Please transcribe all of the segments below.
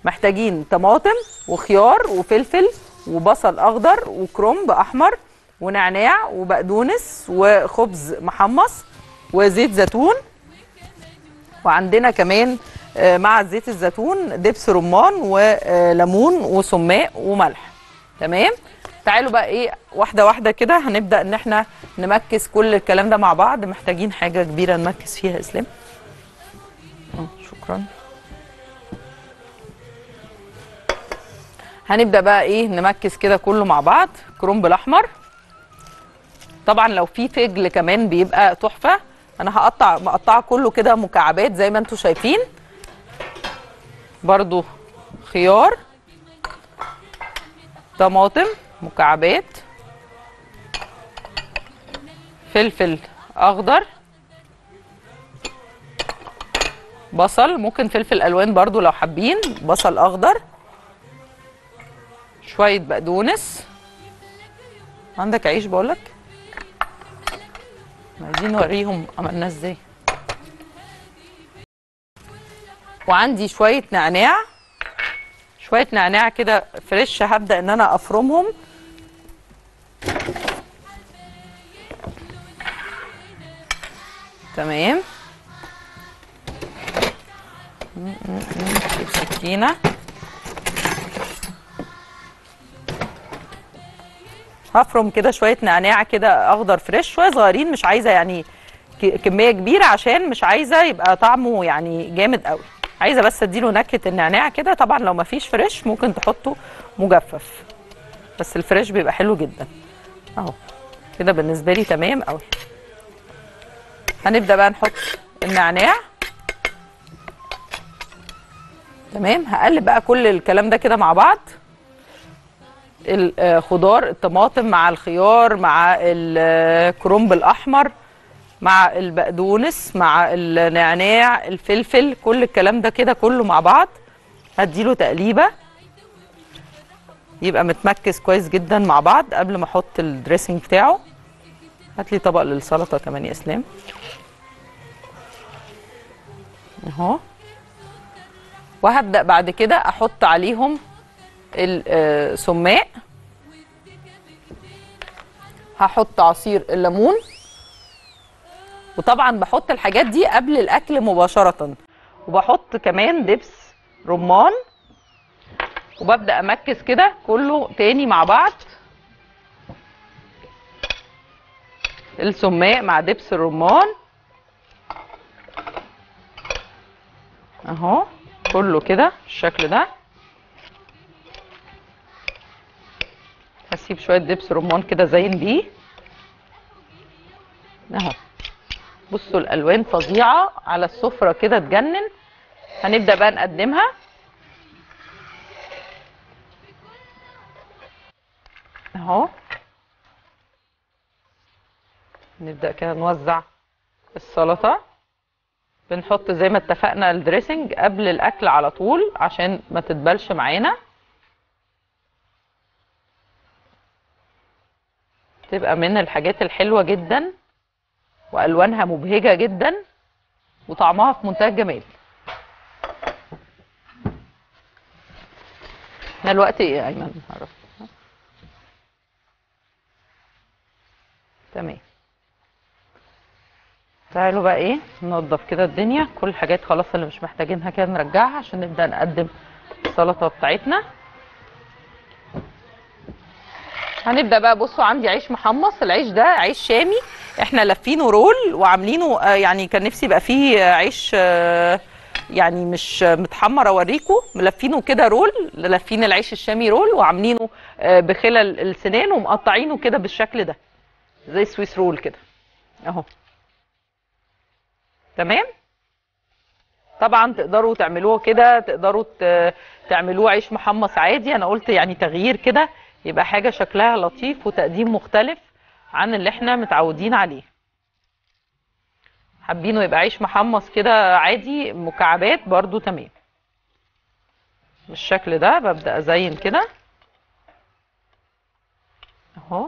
محتاجين طماطم وخيار وفلفل وبصل اخضر وكرنب احمر ونعناع وبقدونس وخبز محمص وزيت زيتون وعندنا كمان آه، مع زيت الزيتون دبس رمان وليمون وسماق وملح تمام تعالوا بقى ايه واحده واحده كده هنبدا ان احنا نمكس كل الكلام ده مع بعض محتاجين حاجه كبيره نمكس فيها يا اسلام آه، شكرا هنبدا بقى ايه نمكس كده كله مع بعض كرنب الاحمر طبعا لو في فجل كمان بيبقى تحفه انا هقطع مقطعه كله كده مكعبات زي ما انتم شايفين برضو خيار طماطم مكعبات فلفل اخضر بصل ممكن فلفل الوان برضو لو حابين بصل اخضر شويه بقدونس عندك عيش بقولك عايزين نوريهم عملناه ازاي وعندي شويه نعناع شويه نعناع كده فريش هبدا ان انا افرمهم تمام م- م- م. نجيب سكينه هفرم كده شويه نعناع كده اخضر فريش شويه صغيرين مش عايزه يعني ك- كميه كبيره عشان مش عايزه يبقى طعمه يعني جامد قوي عايزه بس اديله نكهه النعناع كده طبعا لو ما فيش فريش ممكن تحطه مجفف بس الفريش بيبقى حلو جدا اهو كده بالنسبه لي تمام قوي هنبدا بقى نحط النعناع تمام هقلب بقى كل الكلام ده كده مع بعض الخضار الطماطم مع الخيار مع الكرنب الاحمر مع البقدونس مع النعناع الفلفل كل الكلام ده كده كله مع بعض هديله تقليبه يبقى متمكس كويس جدا مع بعض قبل ما احط الدريسنج بتاعه هات لي طبق للسلطه كمان يا اسلام اهو وهبدا بعد كده احط عليهم السماق هحط عصير الليمون وطبعا بحط الحاجات دي قبل الاكل مباشره وبحط كمان دبس رمان وببدا امكس كده كله تاني مع بعض السماق مع دبس الرمان اهو كله كده بالشكل ده هسيب شويه دبس رمان كده زين بيه اهو بصوا الالوان فظيعه على السفره كده تجنن هنبدا بقى نقدمها اهو نبدا كده نوزع السلطه بنحط زي ما اتفقنا الدريسنج قبل الاكل على طول عشان ما تتبلش معانا تبقى من الحاجات الحلوه جدا والوانها مبهجه جدا وطعمها في منتهى الجمال احنا الوقت ايه يا ايمن عرف تمام تعالوا بقى ايه ننضف كده الدنيا كل الحاجات خلاص اللي مش محتاجينها كده نرجعها عشان نبدا نقدم السلطه بتاعتنا هنبدا بقى بصوا عندي عيش محمص العيش ده عيش شامي احنا لافينه رول وعاملينه آه، يعني كان نفسي يبقى فيه عيش آه، يعني مش متحمر اوريكم ملفينه كده رول لافين العيش الشامي رول وعاملينه آه، بخلل السنان ومقطعينه كده بالشكل ده زي سويس رول كده اهو تمام طبعا تقدروا تعملوه كده تقدروا ت- تعملوه عيش محمص عادي انا قلت يعني تغيير كده يبقى حاجه شكلها لطيف وتقديم مختلف عن اللي احنا متعودين عليه حابينه يبقى عيش محمص كده عادي مكعبات برضو تمام بالشكل ده ببدأ ازين كده اهو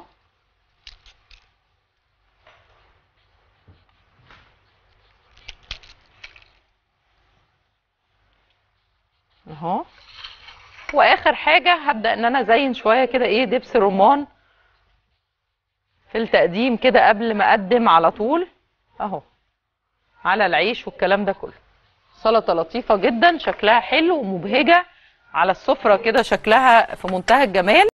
اهو واخر حاجه هبدا ان انا ازين شويه كده ايه دبس رمان في التقديم كده قبل ما اقدم على طول اهو على العيش والكلام ده كله سلطه لطيفه جدا شكلها حلو ومبهجه على السفره كده شكلها في منتهى الجمال